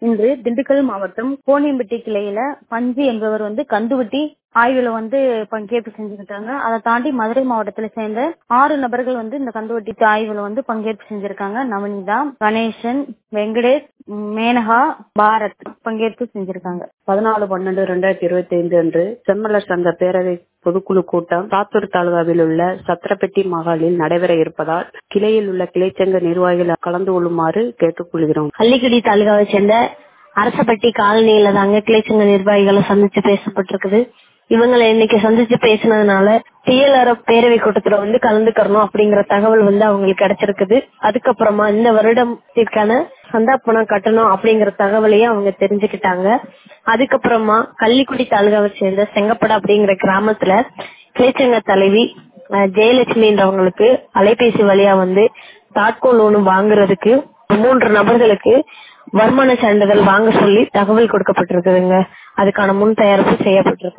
இன்று திண்டுக்கல் மாவட்டம் கோணியம்பட்டி கிளையில பஞ்சு என்பவர் வந்து கந்துவட்டி ஆய்வுல வந்து பங்கேற்பு செஞ்சுக்கிட்டாங்க அதை தாண்டி மதுரை மாவட்டத்துல சேர்ந்த ஆறு நபர்கள் வந்து இந்த கந்துவட்டி ஆய்வுல வந்து பங்கேற்பு செஞ்சிருக்காங்க நவனிதா கணேசன் வெங்கடேஷ் மேனகா பாரத் பங்கேற்பு செஞ்சிருக்காங்க பதினாலு பன்னெண்டு ரெண்டாயிரத்தி இருபத்தி ஐந்து அன்று செம்மலர் சங்க பேரவை பொதுக்குழு கூட்டம் சாத்தூர் தாலுகாவில் உள்ள சத்திரப்பட்டி மகாலில் நடைபெற இருப்பதால் கிளையில் உள்ள கிளைச்சங்க நிர்வாகிகள் கலந்து கொள்ளுமாறு கேட்டுக்கொள்கிறோம் கள்ளிக்குடி தாலுகாவை சேர்ந்த அரசப்பட்டி காலனியில தாங்க கிளைச்சங்க நிர்வாகிகளை சந்திச்சு பேசப்பட்டிருக்குது இவங்களை இன்னைக்கு சந்திச்சு பேசினதுனால டிஎல்ஆர் பேரவை கூட்டத்துல வந்து கலந்துக்கணும் அப்படிங்கிற தகவல் வந்து அவங்களுக்கு கிடைச்சிருக்குது அதுக்கப்புறமா இந்த வருடத்திற்கான சந்தா பணம் கட்டணும் அப்படிங்கிற தகவலையும் அவங்க தெரிஞ்சுக்கிட்டாங்க அதுக்கப்புறமா கள்ளிக்குடி தாலுகாவை சேர்ந்த செங்கப்பட அப்படிங்கிற கிராமத்துல கிளைச்சங்க தலைவி ஜெயலட்சுமின்றவங்களுக்கு அலைபேசி வழியா வந்து தாட்கோ லோன் வாங்குறதுக்கு மூன்று நபர்களுக்கு வருமான சான்றிதழ் வாங்க சொல்லி தகவல் கொடுக்கப்பட்டிருக்குதுங்க அதுக்கான முன் தயாரிப்பு செய்யப்பட்டிருக்கு